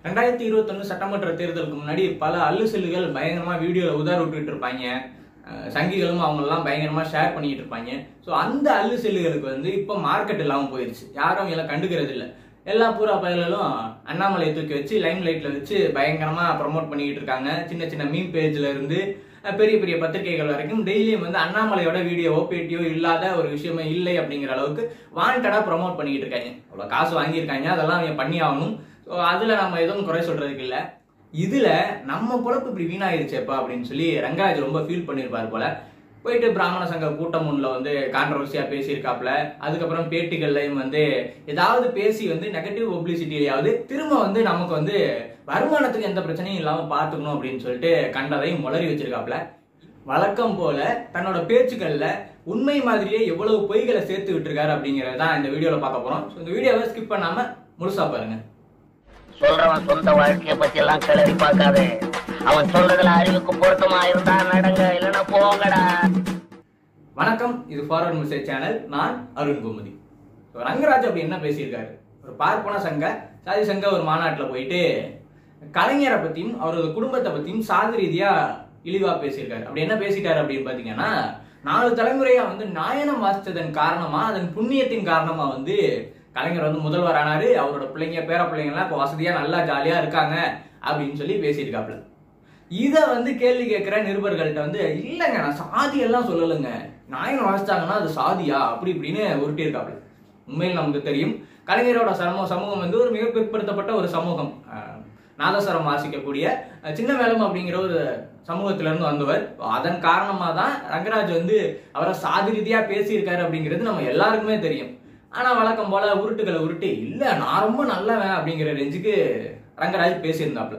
ரெண்டாயிரத்தி இருபத்தொன்னு சட்டமன்ற தேர்தலுக்கு முன்னாடி பல அல்லு செல்லுகள் பயங்கரமா வீடியோல உதார விட்டுட்டு இருப்பாங்க அஹ் சங்கிகளும் அவங்கெல்லாம் பயங்கரமா ஷேர் பண்ணிட்டு இருப்பாங்க ஸோ அந்த அல்லு செல்லுகளுக்கு வந்து இப்போ மார்க்கெட் இல்லாமல் போயிருச்சு யாரும் இதெல்லாம் கண்டுக்கிறது இல்லை எல்லா பூரா பயல்களும் அண்ணாமலையை தூக்கி வச்சு லைம் லைட்ல வச்சு பயங்கரமா ப்ரமோட் பண்ணிக்கிட்டு இருக்காங்க சின்ன சின்ன மீம் பேஜ்ல இருந்து அஹ் பெரிய பெரிய பத்திரிகைகள் வரைக்கும் டெய்லியும் வந்து அண்ணாமலையோட வீடியோவோ பேட்டியோ இல்லாத ஒரு விஷயமே இல்லை அப்படிங்கிற அளவுக்கு வாண்டடா ப்ரமோட் பண்ணிக்கிட்டு இருக்காங்க அவ்வளோ காசு வாங்கியிருக்காங்க அதெல்லாம் அவங்க பண்ணி ஆகணும் ஸோ அதில் நம்ம எதுவும் குறை சொல்றதுக்கு இல்லை இதுல நம்ம பொழப்பு இப்படி வீணாயிருச்சேப்பா அப்படின்னு சொல்லி ரங்கராஜ் ரொம்ப ஃபீல் பண்ணியிருப்பார் போல போயிட்டு பிராமண சங்க கூட்டம் ஒன்றில் வந்து கான்ட்ரவர்சியா பேசியிருக்காப்ல அதுக்கப்புறம் பேட்டிகள்லையும் வந்து ஏதாவது பேசி வந்து நெகட்டிவ் பப்ளிசிட்டிலையாவது திரும்ப வந்து நமக்கு வந்து வருமானத்துக்கு எந்த பிரச்சனையும் இல்லாம பார்த்துக்கணும் அப்படின்னு சொல்லிட்டு கண்டதையும் முளறி வச்சிருக்காப்ல வழக்கம் போல தன்னோட பேச்சுக்கள்ல உண்மை மாதிரியே எவ்வளவு பொய்களை சேர்த்து விட்டுருக்காரு அப்படிங்கறத தான் இந்த வீடியோல பார்க்க போறோம் ஸோ இந்த வீடியோவை ஸ்கிப் பண்ணாம முழுசா பாருங்க சொல்றவன் சொந்த வாழ்க்கைய பத்தி எல்லாம் கிளறி பார்க்காதே அவன் சொல்றதுல அறிவுக்கு பொருத்தமா இருந்தா நடங்க இல்லைன்னா போங்கடா வணக்கம் இது ஃபார்வர்ட் மெசேஜ் சேனல் நான் அருண் கோமதி So, ரங்கராஜ் அப்படி என்ன பேசியிருக்காரு ஒரு பார்ப்பன சங்க சாதி சங்க ஒரு மாநாட்டில் போயிட்டு கலைஞரை பத்தியும் அவரது குடும்பத்தை பத்தியும் சாதி ரீதியா இழிவா பேசியிருக்காரு அப்படி என்ன பேசிட்டாரு அப்படின்னு பாத்தீங்கன்னா நாலு தலைமுறையா வந்து நாயனம் வாசித்ததன் காரணமா அதன் புண்ணியத்தின் காரணமா வந்து கலைஞர் வந்து முதல்வர் ஆனாரு அவரோட பிள்ளைங்க பேர பிள்ளைங்கலாம் இப்போ வசதியா நல்லா ஜாலியா இருக்காங்க அப்படின்னு சொல்லி பேசியிருக்காப்புல இத வந்து கேள்வி கேட்கிற நிருபர்கள்ட்ட வந்து இல்லைங்க நான் சாதி எல்லாம் சொல்லலைங்க நாயனம் வாசிச்சாங்கன்னா அது சாதியா அப்படி இப்படின்னு உருட்டியிருக்காப்புல உண்மையில் நமக்கு தெரியும் கலைஞரோட சமூக சமூகம் வந்து ஒரு மிக பிற்படுத்தப்பட்ட ஒரு சமூகம் அஹ், நாதஸ்வரம் வாசிக்கக்கூடிய அஹ், சின்ன வேலம் அப்படிங்கிற ஒரு சமூகத்துல இருந்து வந்தவர் அதன் காரணமா தான் ரங்கராஜ் வந்து அவரை சாதி ரீதியா பேசியிருக்காரு அப்படிங்கிறது நம்ம எல்லாருக்குமே தெரியும் ஆனா வழக்கம் போல உருட்டுகளை உருட்டி இல்ல நான் ரொம்ப நல்லவன் அப்படிங்கிற ரேஞ்சுக்கு ரங்கராஜ் பேசியிருந்தாப்புல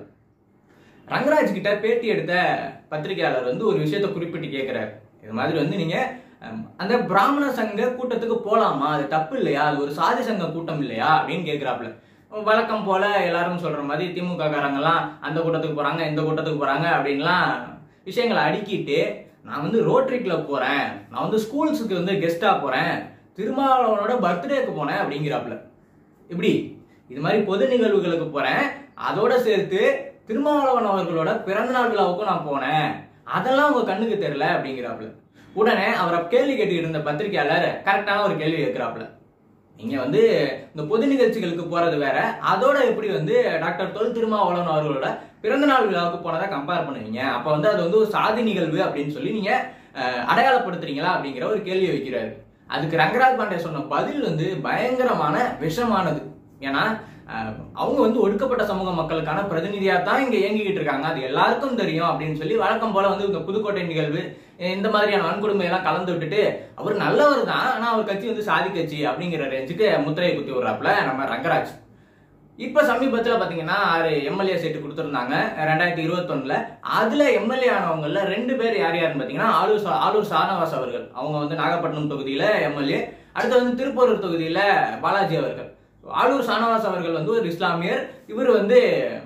ரங்கராஜ் கிட்ட பேட்டி எடுத்த பத்திரிகையாளர் வந்து ஒரு விஷயத்த குறிப்பிட்டு கேட்கிறாரு இது மாதிரி வந்து நீங்க அம், அந்த பிராமண சங்க கூட்டத்துக்கு போலாமா அது தப்பு இல்லையா அது ஒரு சாதி சங்க கூட்டம் இல்லையா அப்படின்னு கேட்கிறாப்புல வழக்கம் போல எல்லாரும் சொல்ற மாதிரி திமுக காரங்கெல்லாம் அந்த கூட்டத்துக்கு போறாங்க இந்த கூட்டத்துக்கு போறாங்க அப்படின்லாம் விஷயங்களை அடுக்கிட்டு நான் வந்து ரோட்டரி கிளப் போறேன் நான் வந்து ஸ்கூல்ஸுக்கு வந்து கெஸ்டா போறேன் திருமாவளவனோட பர்த்டேக்கு போனேன் அப்படிங்கிறாப்புல இப்படி இது மாதிரி பொது நிகழ்வுகளுக்கு போறேன் அதோட சேர்த்து திருமாவளவன் அவர்களோட பிறந்தநாள் விழாவுக்கும் நான் போனேன் அதெல்லாம் உங்க கண்ணுக்கு தெரியல அப்படிங்கிறாப்புல உடனே அவரை கேள்வி கேட்டுக்கிட்டு இருந்த பத்திரிகையாளர் கரெக்டான ஒரு கேள்வி கேட்கிறாப்புல நீங்க வந்து இந்த பொது நிகழ்ச்சிகளுக்கு போறது வேற அதோட எப்படி வந்து டாக்டர் தொல் திருமாவளவன் அவர்களோட பிறந்தநாள் விழாவுக்கு போனதை கம்பேர் பண்ணுவீங்க அப்ப வந்து அது வந்து ஒரு சாதி நிகழ்வு அப்படின்னு சொல்லி நீங்க அஹ், அடையாளப்படுத்துறீங்களா அப்படிங்கிற ஒரு கேள்வி வைக்கிறாரு அதுக்கு ரங்கராஜ் பாண்டே சொன்ன பதில் வந்து பயங்கரமான விஷமானது ஏன்னா அஹ், அவங்க வந்து ஒடுக்கப்பட்ட சமூக மக்களுக்கான பிரதிநிதியா தான் இங்க இயங்கிக்கிட்டு இருக்காங்க அது எல்லாருக்கும் தெரியும் அப்படின்னு சொல்லி வழக்கம் போல வந்து இந்த புதுக்கோட்டை நிகழ்வு அஹ் இந்த மாதிரியான வன்கொடுமை எல்லாம் கலந்து விட்டுட்டு அவர் நல்லவர் தான் ஆனா அவர் கட்சி வந்து சாதி கட்சி அப்படிங்கிற ரேஞ்சுக்கு முத்திரையை குத்தி விடுறாப்புல நம்ம ரங்கராஜ் இப்ப சமீபத்துல பாத்தீங்கன்னா ஆறு எம்எல்ஏ சீட்டு கொடுத்திருந்தாங்க ரெண்டாயிரத்தி இருபத்தொன்னுல அதுல எம்எல்ஏ ஆனவங்கல ரெண்டு பேர் யார் யாருன்னு பாத்தீங்கன்னா ஆலூர் சா- ஆலூர் சானவாஸ் அவர்கள் அவங்க வந்து நாகப்பட்டினம் தொகுதியில எம்எல்ஏ அடுத்து வந்து திருப்பூர் தொகுதியில பாலாஜி அவர்கள் ஆலூர் சானவாஸ் அவர்கள் வந்து ஒரு இஸ்லாமியர் இவர் வந்து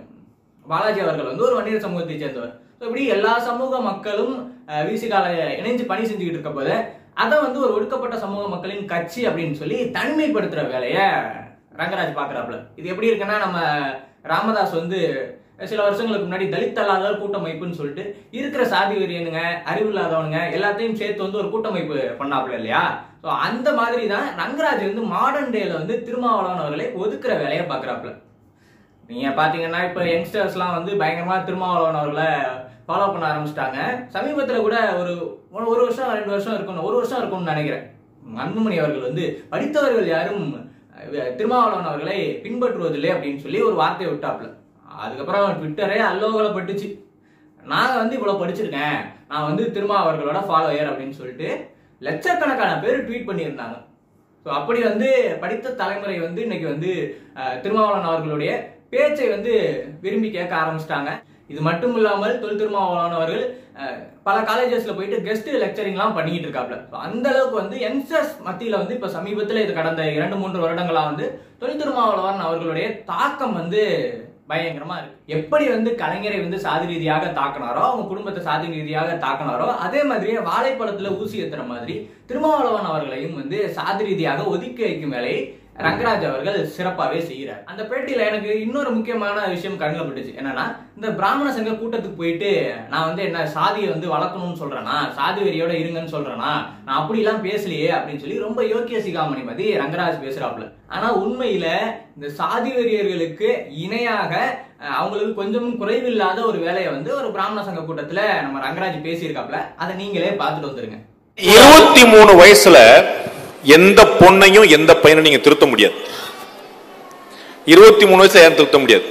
பாலாஜி அவர்கள் வந்து ஒரு வன்னியர் சமூகத்தை சேர்ந்தவர் So, இப்படி எல்லா சமூக மக்களும் விசிகால இணைஞ்சு பணி செஞ்சுக்கிட்டு இருக்க போது அதை வந்து ஒரு ஒடுக்கப்பட்ட சமூக மக்களின் கட்சி அப்படின்னு சொல்லி தனிமைப்படுத்துற வேலையை ரங்கராஜ் பாக்குறாப்புல இது எப்படி இருக்குன்னா நம்ம ராமதாஸ் வந்து சில வருஷங்களுக்கு முன்னாடி தலித் அல்லாதவர் கூட்டமைப்புன்னு சொல்லிட்டு இருக்கிற சாதி வெறியனுங்க அறிவு இல்லாதவனுங்க எல்லாத்தையும் சேர்த்து வந்து ஒரு கூட்டமைப்பு பண்ணாப்புல இல்லையா ஸோ அந்த மாதிரி தான் ரங்கராஜ் வந்து மாடர்ன் டேல வந்து திருமாவளவன் அவர்களை ஒதுக்குற வேலையை பாக்குறாப்புல நீங்க பாத்தீங்கன்னா இப்ப யங்ஸ்டர்ஸ்லாம் வந்து பயங்கரமா திருமாவளவன் அவர்களை ஃபாலோ பண்ண ஆரம்பிச்சிட்டாங்க சமீபத்துல கூட ஒரு ஒரு ஒரு வருஷம் ரெண்டு வருஷம் இருக்கணும் ஒரு வருஷம் இருக்கும்னு நினைக்கிறேன் அன்புமணி அவர்கள் வந்து படித்தவர்கள் யாரும் அஹ், திருமாவளவன் அவர்களை பின்பற்றுவதில்லை அப்படின்னு சொல்லி ஒரு வார்த்தையை விட்டாப்புல அதுக்கப்புறம் ட்விட்டரே அல்லோகலப்பட்டுச்சு நான் வந்து இவ்வளவு படிச்சிருக்கேன் நான் வந்து திருமா அவர்களோட ஃபாலோயர் அப்படின்னு சொல்லிட்டு லட்சக்கணக்கான பேர் ட்வீட் பண்ணியிருந்தாங்க ஸோ அப்படி வந்து படித்த தலைமுறை வந்து இன்னைக்கு வந்து அஹ், திருமாவளவன் அவர்களுடைய பேச்சை வந்து விரும்பி கேட்க ஆரம்பிச்சிட்டாங்க இது மட்டும் இல்லாமல் தொல் திருமாவளவன் அவர்கள் அஹ், பல காலேஜஸ்ல போயிட்டு கெஸ்ட் லெக்சரிங்லாம் பண்ணிக்கிட்டு இருக்காப்ல So, அந்த அளவுக்கு வந்து யங்ஸ்டர்ஸ் மத்தியில வந்து இப்ப சமீபத்துல இது கடந்த இரண்டு மூன்று வருடங்களா வந்து தொல் திருமாவளவன் அவர்களுடைய தாக்கம் வந்து பயங்கரமா இருக்கு எப்படி வந்து கலைஞரை வந்து சாதி ரீதியாக தாக்கினாரோ அவங்க குடும்பத்தை சாதி ரீதியாக தாக்கினாரோ அதே மாதிரியே வாழைப்பழத்துல ஊசி ஏத்துற மாதிரி திருமாவளவன் அவர்களையும் வந்து சாதி ரீதியாக ஒதுக்கி வைக்கும் வேலையை ரங்கராஜ் அவர்கள் சிறப்பாவே செய்யறார் அந்த பேட்டியில எனக்கு இன்னொரு முக்கியமான விஷயம் கண்ணில் பட்டுச்சு என்னன்னா இந்த பிராமண சங்க கூட்டத்துக்கு போயிட்டு நான் வந்து என்ன சாதியை வந்து வளர்க்கணும்னு சொல்றேனா சாதி வெறியோட இருங்கன்னு சொல்றேனா நான் அப்படிலாம் பேசலையே அப்படின்னு சொல்லி ரொம்ப யோக்கிய சிகாமணி மதி ரங்கராஜ் பேசுறாப்ல ஆனா உண்மையில இந்த சாதி வெறியர்களுக்கு இணையாக அஹ், அவங்களுக்கு கொஞ்சமும் குறைவில்லாத ஒரு வேலையை வந்து ஒரு பிராமண சங்க கூட்டத்துல நம்ம ரங்கராஜ் பேசியிருக்காப்ல அதை நீங்களே பார்த்துட்டு வந்துருங்க இருபத்தி மூணு வயசுல எந்த பொண்ணையும் எந்த பையனும் நீங்க திருத்த முடியாது இருபத்தி மூணு வயசுல யாரும் திருத்த முடியாது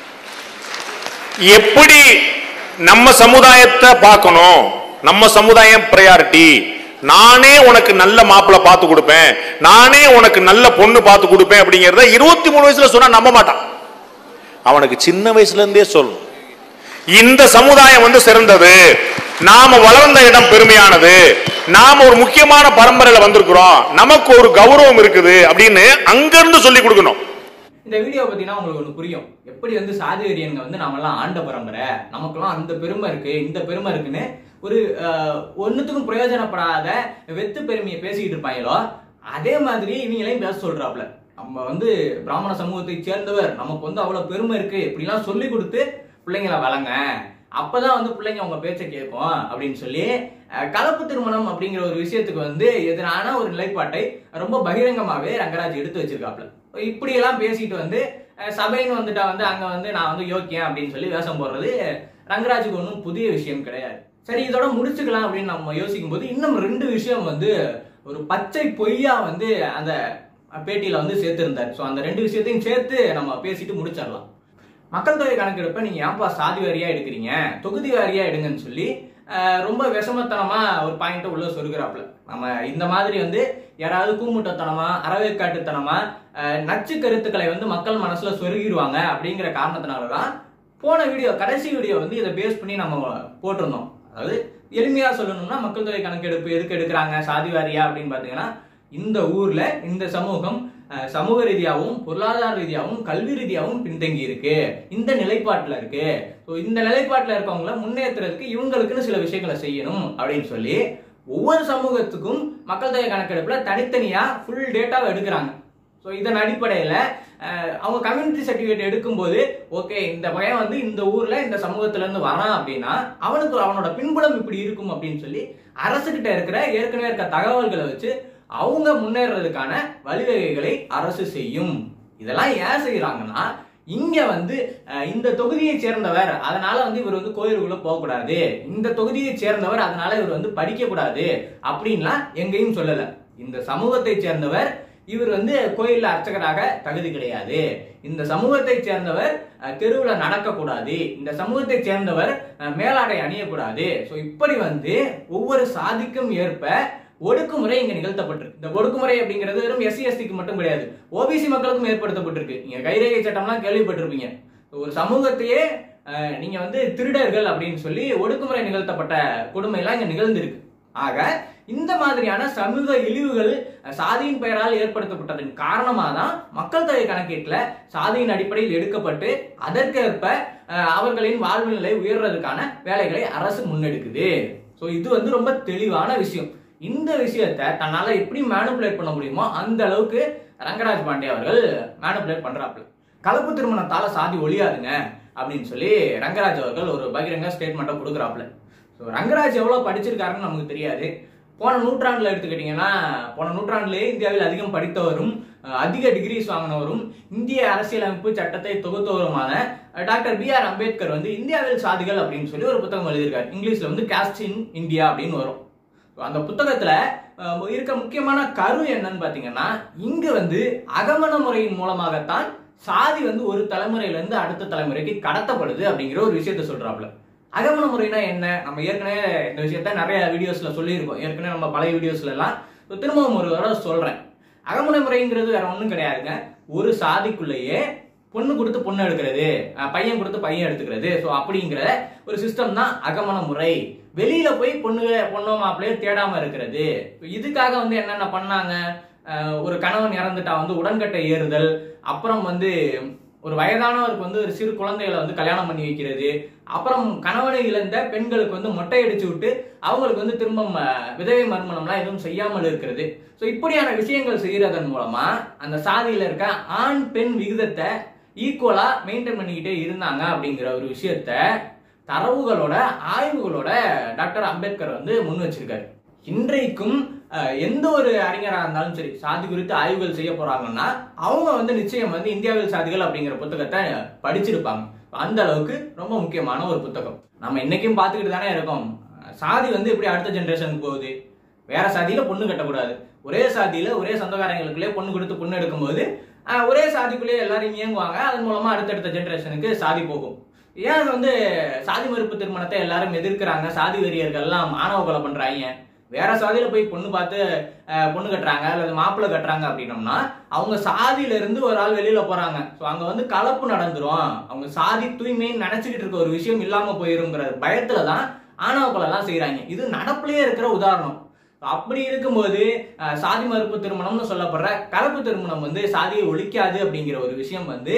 எப்படி நம்ம சமுதாயத்தை பார்க்கணும் நம்ம சமுதாயம் பிரையாரிட்டி நானே உனக்கு நல்ல மாப்பிள்ளை பார்த்து கொடுப்பேன் நானே உனக்கு நல்ல பொண்ணு பார்த்து கொடுப்பேன் அப்படிங்கறத இருபத்தி மூணு வயசுல சொன்னா நம்ப மாட்டான் அவனுக்கு சின்ன வயசுல இருந்தே சொல்லணும் இந்த சமுதாயம் வந்து சிறந்தது நாம வளர்ந்த இடம் பெருமையானது நாம ஒரு முக்கியமான பரம்பரையில வந்திருக்கிறோம் நமக்கு ஒரு கௌரவம் இருக்குது அப்படின்னு அங்கிருந்து சொல்லி கொடுக்கணும் இந்த வீடியோ பார்த்தீங்கன்னா உங்களுக்கு ஒன்று புரியும் எப்படி வந்து சாதி வெறியன்க வந்து நாமெல்லாம் ஆண்ட பரம்பரை நமக்கெல்லாம் அந்த பெருமை இருக்கு இந்த பெருமை இருக்குன்னு ஒரு அஹ், ஒண்ணுத்துக்கும் பிரயோஜனப்படாத வெத்து பெருமையை பேசிக்கிட்டு இருப்பாங்களோ அதே மாதிரி இவங்களையும் பேச சொல்றாப்ல நம்ம வந்து பிராமண சமூகத்தை சேர்ந்தவர் நமக்கு வந்து அவ்வளவு பெருமை இருக்கு இப்படிலாம் சொல்லி கொடுத்து பிள்ளைங்களை வளங்க அப்பதான் வந்து பிள்ளைங்க உங்க பேச்சை கேட்கும் அப்படின்னு சொல்லி அஹ், கலப்பு திருமணம் அப்படிங்கிற ஒரு விஷயத்துக்கு வந்து எதிரான ஒரு நிலைப்பாட்டை ரொம்ப பகிரங்கமாவே ரங்கராஜ் எடுத்து வச்சிருக்காப்ல இப்படி எல்லாம் பேசிட்டு வந்து அஹ், சபைன்னு வந்துட்டா வந்து அங்க வந்து நான் வந்து யோக்கியம் அப்படின்னு சொல்லி வேஷம் போடுறது ரங்கராஜுக்கு ஒன்றும் புதிய விஷயம் கிடையாது சரி இதோட முடிச்சுக்கலாம் அப்படின்னு நம்ம யோசிக்கும் போது இன்னும் ரெண்டு விஷயம் வந்து ஒரு பச்சை பொய்யா வந்து அந்த பேட்டியில வந்து சேர்த்திருந்தார் ஸோ அந்த ரெண்டு விஷயத்தையும் சேர்த்து நம்ம பேசிட்டு முடிச்சிடலாம் மக்கள் தொகை கணக்கெடுப்பை நீங்க ஏன்பா சாதி வாரியா எடுக்கிறீங்க தொகுதி வாரியா எடுங்கன்னு சொல்லி அஹ், ரொம்ப விஷமத்தனமா ஒரு பாயிண்ட்டை உள்ள சொருகிறாப்புல நம்ம இந்த மாதிரி வந்து யாராவது கூமுட்டத்தனமா அறவேக்காட்டுத்தனமா அஹ், நச்சு கருத்துக்களை வந்து மக்கள் மனசுல சொருகிடுவாங்க அப்படிங்கிற காரணத்தினாலதான் போன வீடியோ கடைசி வீடியோ வந்து இதை பேஸ் பண்ணி நம்ம போட்டிருந்தோம் அதாவது எளிமையா சொல்லணும்னா மக்கள் தொகை கணக்கெடுப்பு எதுக்கு எடுக்கிறாங்க சாதி வாரியா அப்படின்னு பாத்தீங்கன்னா இந்த ஊர்ல இந்த சமூகம் அஹ், சமூக ரீதியாகவும் பொருளாதார ரீதியாகவும் கல்வி ரீதியாகவும் பின்தங்கி இருக்கு இந்த நிலைப்பாட்டுல இருக்கு ஸோ இந்த நிலைப்பாட்டுல இருக்கவங்கள முன்னேற்றுறதுக்கு இவங்களுக்குன்னு சில விஷயங்களை செய்யணும் அப்படின்னு சொல்லி ஒவ்வொரு சமூகத்துக்கும் மக்கள் தொகை கணக்கெடுப்புல தனித்தனியா ஃபுல் டேட்டாவை எடுக்கிறாங்க ஸோ இதன் அடிப்படையில் அவங்க கம்யூனிட்டி சர்டிஃபிகேட் எடுக்கும்போது ஓகே இந்த பையன் வந்து இந்த ஊர்ல இந்த சமூகத்துல இருந்து வரான் அப்படின்னா அவனுக்கு அவனோட பின்புலம் இப்படி இருக்கும் அப்படின்னு சொல்லி அரசுகிட்ட இருக்கிற ஏற்கனவே இருக்க தகவல்களை வச்சு அவங்க முன்னேறதுக்கான வழிவகைகளை அரசு செய்யும் இதெல்லாம் ஏன் செய்யறாங்கன்னா இங்க வந்து அஹ், இந்த தொகுதியை சேர்ந்தவர் அதனால வந்து இவர் வந்து கோயிலுக்குள்ள போகக்கூடாது இந்த தொகுதியை சேர்ந்தவர் அதனால இவர் வந்து படிக்க கூடாது அப்படின்லாம் எங்கேயும் சொல்லல இந்த சமூகத்தை சேர்ந்தவர் இவர் வந்து கோயில்ல அர்ச்சகராக தகுதி கிடையாது இந்த சமூகத்தை சேர்ந்தவர் அஹ், தெருவுல நடக்கக்கூடாது இந்த சமூகத்தை சேர்ந்தவர் அஹ், மேலாடை அணியக்கூடாது ஸோ இப்படி வந்து ஒவ்வொரு சாதிக்கும் ஏற்ப ஒடுக்குமுறை இங்க நிகழ்த்தப்பட்டிருக்கு இந்த ஒடுக்குமுறை அப்படிங்கிறது வெறும் எஸ்சி எஸ்டிக்கு மட்டும் கிடையாது ஓபிசி மக்களுக்கும் ஏற்படுத்தப்பட்டிருக்கு நீங்க கைரேகை சட்டம்லாம் கேள்விப்பட்டிருப்பீங்க ஒரு சமூகத்தையே அஹ், நீங்க வந்து திருடர்கள் அப்படின்னு சொல்லி ஒடுக்குமுறை நிகழ்த்தப்பட்ட கொடுமையெல்லாம் இங்க நிகழ்ந்திருக்கு ஆக இந்த மாதிரியான சமூக இழிவுகள் அஹ், சாதியின் பெயரால் ஏற்படுத்தப்பட்டதன் காரணமாக தான் மக்கள் தொகை கணக்கீட்டுல சாதியின் அடிப்படையில் எடுக்கப்பட்டு அதற்கேற்ப அஹ், அவர்களின் வாழ்வு நிலை உயர்றதுக்கான வேலைகளை அரசு முன்னெடுக்குது ஸோ இது வந்து ரொம்ப தெளிவான விஷயம் இந்த விஷயத்தை தன்னால எப்படி மேனுப்புலேட் பண்ண முடியுமோ அந்த அளவுக்கு ரங்கராஜ் பாண்டே அவர்கள் மேனுப்புலேட் பண்றாப்புல கலப்பு திருமணத்தால சாதி ஒழியாதுங்க அப்படின்னு சொல்லி ரங்கராஜ் அவர்கள் ஒரு பகிரங்க ஸ்டேட்மெண்ட்டை கொடுக்குறாப்புல ஸோ ரங்கராஜ் எவ்வளோ படிச்சிருக்காருன்னு நமக்கு தெரியாது போன நூற்றாண்டுல எடுத்துக்கிட்டீங்கன்னா போன நூற்றாண்டிலேயே இந்தியாவில் அதிகம் படித்தவரும் அஹ், அதிக டிகிரிஸ் வாங்கினவரும் இந்திய அரசியலமைப்பு சட்டத்தை தொகுத்தவருமான அஹ், டாக்டர் பி ஆர் அம்பேத்கர் வந்து இந்தியாவில் சாதிகள் அப்படின்னு சொல்லி ஒரு புத்தகம் எழுதியிருக்காரு இங்கிலீஷ்ல வந்து காஸ்ட் இன் இந்தியா அப்படின்னு வரும் So, அந்த புத்தகத்துல அஹ், இருக்க முக்கியமான கரு என்னன்னு பாத்தீங்கன்னா இங்க வந்து அகமண முறையின் மூலமாகத்தான் சாதி வந்து ஒரு தலைமுறையில இருந்து அடுத்த தலைமுறைக்கு கடத்தப்படுது அப்படிங்கிற ஒரு விஷயத்த சொல்றாப்ல அகமண முறைனா என்ன நம்ம ஏற்கனவே இந்த விஷயத்த நிறைய வீடியோஸ்ல சொல்லியிருக்கோம் ஏற்கனவே நம்ம பழைய வீடியோஸ்ல எல்லாம் இப்ப திரும்பவும் ஒரு தடவை சொல்றேன் அகமண முறைங்கிறது வேற ஒண்ணும் கிடையாதுங்க ஒரு சாதிக்குள்ளேயே பொண்ணு கொடுத்து பொண்ணு எடுக்கிறது அஹ் பையன் கொடுத்து பையன் எடுத்துக்கிறது ஸோ அப்படிங்கிற ஒரு சிஸ்டம் தான் அகமண முறை வெளியில போய் பொண்ணு பொண்ணோ மாப்பிள்ளையோ தேடாம இருக்கிறது இதுக்காக வந்து என்னென்ன பண்ணாங்க அஹ் ஒரு கணவன் இறந்துட்டா வந்து உடன்கட்டை ஏறுதல் அப்புறம் வந்து ஒரு வயதானவருக்கு வந்து ஒரு சிறு குழந்தைகளை வந்து கல்யாணம் பண்ணி வைக்கிறது அப்புறம் கணவனை இழந்த பெண்களுக்கு வந்து மொட்டை அடிச்சு விட்டு அவங்களுக்கு வந்து திரும்ப ம- விதவை மறுமணம்லாம் எதுவும் செய்யாமல் இருக்கிறது ஸோ இப்படியான விஷயங்கள் செய்யறதன் மூலமா அந்த சாதியில இருக்க ஆண் பெண் விகிதத்தை ஈக்குவலா மெயின்டைன் பண்ணிக்கிட்டே இருந்தாங்க அப்படிங்கிற ஒரு விஷயத்த தரவுகளோட ஆய்வுகளோட டாக்டர் அம்பேத்கர் வந்து முன் வச்சிருக்காரு இன்றைக்கும் அஹ், எந்த ஒரு அறிஞராக இருந்தாலும் சரி சாதி குறித்து ஆய்வுகள் செய்ய போறாங்கன்னா அவங்க வந்து நிச்சயம் வந்து இந்தியாவில் சாதிகள் அப்படிங்கிற புத்தகத்தை படிச்சிருப்பாங்க அந்த அளவுக்கு ரொம்ப முக்கியமான ஒரு புத்தகம் நம்ம இன்னைக்கும் பார்த்துக்கிட்டு தானே இருக்கோம் சாதி வந்து எப்படி அடுத்த ஜென்ரேஷனுக்கு போகுது வேற சாதியில பொண்ணு கட்டக்கூடாது ஒரே சாதியில ஒரே சொந்தக்காரங்களுக்குள்ளே பொண்ணு கொடுத்து பொண்ணு எடுக்கும்போது அஹ், ஒரே சாதிக்குள்ளேயே எல்லாரும் இயங்குவாங்க அதன் மூலமா அடுத்தடுத்த ஜென்ரேஷனுக்கு சாதி போகும் ஏன் அது வந்து சாதி மறுப்பு திருமணத்தை எல்லாரும் எதிர்க்கிறாங்க சாதி வெறியர்கள் எல்லாம் ஆணவ கொலை பண்றாங்க வேற சாதியில போய் பொண்ணு பார்த்து அஹ், பொண்ணு கட்டுறாங்க அல்லது மாப்பிள்ளை கட்டுறாங்க அப்படின்னோம்னா அவங்க சாதியில இருந்து ஒரு ஆள் வெளியில போறாங்க ஸோ அங்க வந்து கலப்பு நடந்துரும் அவங்க சாதி தூய்மைன்னு நினைச்சுக்கிட்டு இருக்க ஒரு விஷயம் இல்லாம போயிருங்கிற பயத்துல தான் ஆணவ கொலை எல்லாம் செய்யறாங்க இது நடப்புலயே இருக்கிற உதாரணம் அப்படி இருக்கும்போது அஹ், சாதி மறுப்பு திருமணம்னு சொல்லப்படுற கலப்பு திருமணம் வந்து சாதியை ஒழிக்காது அப்படிங்கிற ஒரு விஷயம் வந்து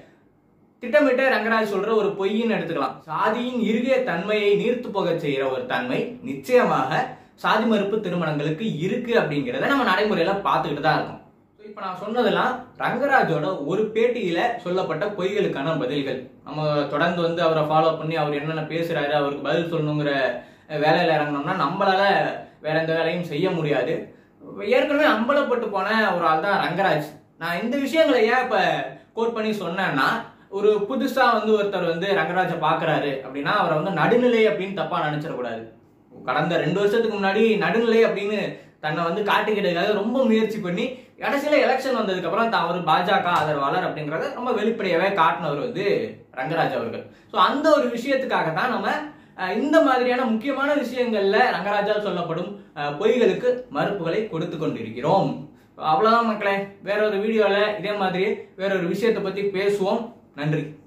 திட்டமிட்ட ரங்கராஜ் சொல்ற ஒரு பொய்ன்னு எடுத்துக்கலாம் சாதியின் இறுகிய தன்மையை நீர்த்து போக செய்யற ஒரு தன்மை நிச்சயமாக சாதி மறுப்பு திருமணங்களுக்கு இருக்கு அப்படிங்கிறத நம்ம நடைமுறையில பார்த்துக்கிட்டு தான் இருக்கோம் So, இப்ப நான் சொன்னதெல்லாம் ரங்கராஜோட ஒரு பேட்டியில சொல்லப்பட்ட பொய்களுக்கான பதில்கள் நம்ம தொடர்ந்து வந்து அவரை ஃபாலோ பண்ணி அவர் என்னென்ன பேசுறாரு அவருக்கு பதில் சொல்லணுங்கிற அஹ், வேலையில இறங்கினோம்னா நம்மளால வேற எந்த வேலையும் செய்ய முடியாது ஏற்கனவே அம்பலப்பட்டு போன ஒரு ஆள் தான் ரங்கராஜ் நான் இந்த விஷயங்களை ஏன் இப்ப கோட் பண்ணி சொன்னேன்னா ஒரு புதுசா வந்து ஒருத்தர் வந்து ரங்கராஜை பாக்குறாரு அப்படின்னா அவரை வந்து நடுநிலை அப்படின்னு தப்பா நினைச்சிடக்கூடாது கடந்த ரெண்டு வருஷத்துக்கு முன்னாடி நடுநிலை அப்படின்னு தன்னை வந்து காட்டிக்கிட்டதுக்காக ரொம்ப முயற்சி பண்ணி கடைசியில எலெக்ஷன் வந்ததுக்கு அப்புறம் தான் அவர் பாஜக ஆதரவாளர் அப்படிங்கறத ரொம்ப வெளிப்படையாவே காட்டினவர் வந்து ரங்கராஜ் அவர்கள் ஸோ அந்த ஒரு விஷயத்துக்காக தான் நம்ம அஹ், இந்த மாதிரியான முக்கியமான விஷயங்கள்ல ரங்கராஜால் சொல்லப்படும் அஹ், பொய்களுக்கு மறுப்புகளை கொடுத்து கொண்டிருக்கிறோம் அவ்வளவுதான் மக்களே வேற ஒரு வீடியோல இதே மாதிரி வேற ஒரு விஷயத்தை பத்தி பேசுவோம் நன்றி